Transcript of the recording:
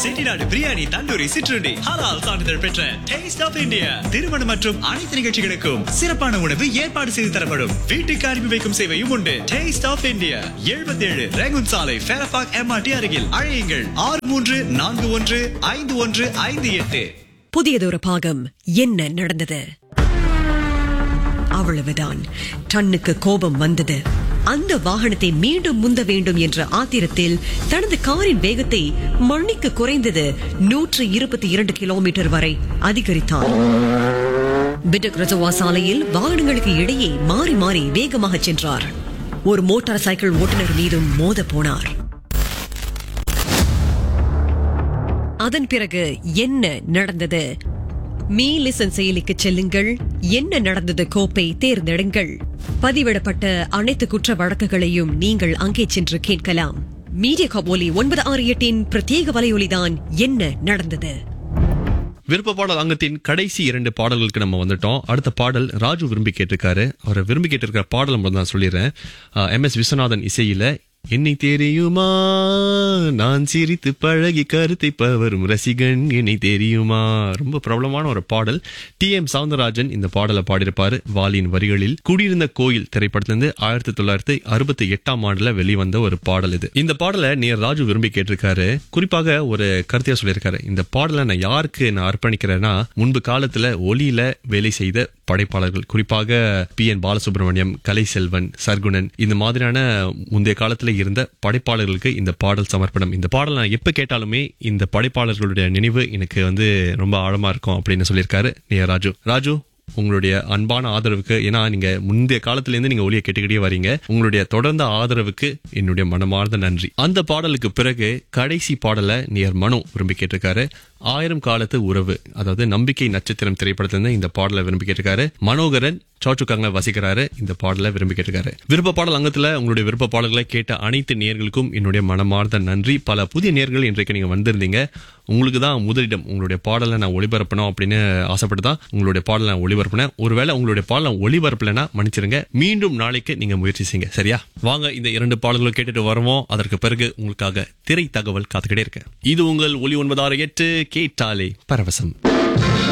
செட்டிநாடு பிரியாணி தந்தூரி சிற்றுண்டி ஹலால் சான்றிதழ் பெற்ற டேஸ்ட் ஆஃப் இந்தியா திருமணம் மற்றும் அனைத்து நிகழ்ச்சிகளுக்கும் சிறப்பான உணவு ஏற்பாடு செய்து தரப்படும் வீட்டுக்கு அனுப்பி வைக்கும் சேவையும் உண்டு டேஸ்ட் ஆஃப் இந்தியா எழுபத்தி ஏழு ரேகுன் சாலை ஃபேரபாக் எம்ஆர்டி அருகில் அழையுங்கள் ஆறு மூன்று நான்கு ஒன்று ஐந்து ஒன்று ஐந்து எட்டு புதியதொரு பாகம் என்ன நடந்தது அவ்வளவுதான் டன்னுக்கு கோபம் வந்தது அந்த வாகனத்தை மீண்டும் முந்த வேண்டும் என்ற ஆத்திரத்தில் தனது காரின் வேகத்தை மணிக்கு குறைந்தது நூற்று இருபத்தி இரண்டு கிலோமீட்டர் வரை அதிகரித்தான் பிடக் ரஜவா சாலையில் வாகனங்களுக்கு இடையே மாறி மாறி வேகமாக சென்றார் ஒரு மோட்டார் சைக்கிள் ஓட்டுநர் மீதும் மோத போனார் அதன் பிறகு என்ன நடந்தது மீ லிசன் செயலிக்கு செல்லுங்கள் என்ன நடந்தது கோப்பை தேர்ந்தெடுங்கள் பதிவிடப்பட்ட அனைத்து குற்ற வழக்குகளையும் நீங்கள் அங்கே சென்று கேட்கலாம் மீடியா கபோலி ஒன்பது ஆறு எட்டின் பிரத்யேக வலையொலிதான் என்ன நடந்தது விருப்ப பாடல் அங்கத்தின் கடைசி இரண்டு பாடல்களுக்கு நம்ம வந்துட்டோம் அடுத்த பாடல் ராஜு விரும்பி கேட்டிருக்காரு அவர் விரும்பி கேட்டிருக்கிற பாடல் மட்டும் நான் சொல்லிடுறேன் எம் எஸ் விஸ்வநாதன் இசையில என்னை தெரியுமா நான் சிரித்து பழகி கருத்தை பவரும் ரசிகன் என்னை தெரியுமா ரொம்ப பிரபலமான ஒரு பாடல் டி எம் சவுந்தரராஜன் இந்த பாடலை பாடியிருப்பாரு வாலியின் வரிகளில் குடியிருந்த கோயில் திரைப்படத்திலிருந்து ஆயிரத்தி தொள்ளாயிரத்தி அறுபத்தி எட்டாம் ஆண்டுல வெளிவந்த ஒரு பாடல் இது இந்த பாடலை நேர் ராஜு விரும்பி கேட்டிருக்காரு குறிப்பாக ஒரு கருத்தையா சொல்லியிருக்காரு இந்த பாடலை நான் யாருக்கு நான் அர்ப்பணிக்கிறேன்னா முன்பு காலத்துல ஒலியில வேலை செய்த படைப்பாளர்கள் குறிப்பாக பி என் பாலசுப்ரமணியம் கலைசெல்வன் சர்க்குணன் இந்த மாதிரியான முந்தைய காலத்துல இருந்த படைப்பாளர்களுக்கு இந்த பாடல் சமர்ப்பணம் இந்த பாடல் நான் எப்ப கேட்டாலுமே இந்த படைப்பாளர்களுடைய நினைவு எனக்கு வந்து ரொம்ப ஆழமா இருக்கும் அப்படின்னு சொல்லியிருக்காரு நேர் ராஜு ராஜு உங்களுடைய அன்பான ஆதரவுக்கு ஏன்னா நீங்க முந்தைய காலத்துல இருந்து நீங்க ஒளியை கேட்டுக்கிட்டே வரீங்க உங்களுடைய தொடர்ந்த ஆதரவுக்கு என்னுடைய மனமார்ந்த நன்றி அந்த பாடலுக்கு பிறகு கடைசி பாடலை நியர் மனு விரும்பி கேட்டிருக்காரு ஆயிரம் காலத்து உறவு அதாவது நம்பிக்கை நட்சத்திரம் திரைப்படத்திலிருந்து இந்த பாடலை விரும்பி கேட்டிருக்காரு மனோகரன் சோச்சுக்காங்க வசிக்கிறாரு இந்த பாடலை விரும்பி கேட்டிருக்காரு விருப்ப பாடல் அங்கத்துல உங்களுடைய விருப்ப பாடல்களை கேட்ட அனைத்து நேர்களுக்கும் என்னுடைய மனமார்ந்த நன்றி பல புதிய நேர்கள் இன்றைக்கு நீங்க வந்திருந்தீங்க உங்களுக்கு தான் முதலிடம் உங்களுடைய பாடலை நான் ஒளிபரப்பணும் அப்படின்னு ஆசைப்பட்டு தான் உங்களுடைய பாடலை நான் ஒளிபரப்பினேன் ஒருவேளை உங்களுடைய பாடலை ஒளிபரப்பலைன்னா மன்னிச்சிருங்க மீண்டும் நாளைக்கு நீங்க முயற்சி செய்யுங்க சரியா வாங்க இந்த இரண்டு பாடல்களை கேட்டுட்டு வருவோம் அதற்கு பிறகு உங்களுக்காக திரை தகவல் காத்துக்கிட்டே இருக்கேன் இது உங்கள் ஒளி ஒன்பதாறு எட்டு கேட்டாலே பரவசம்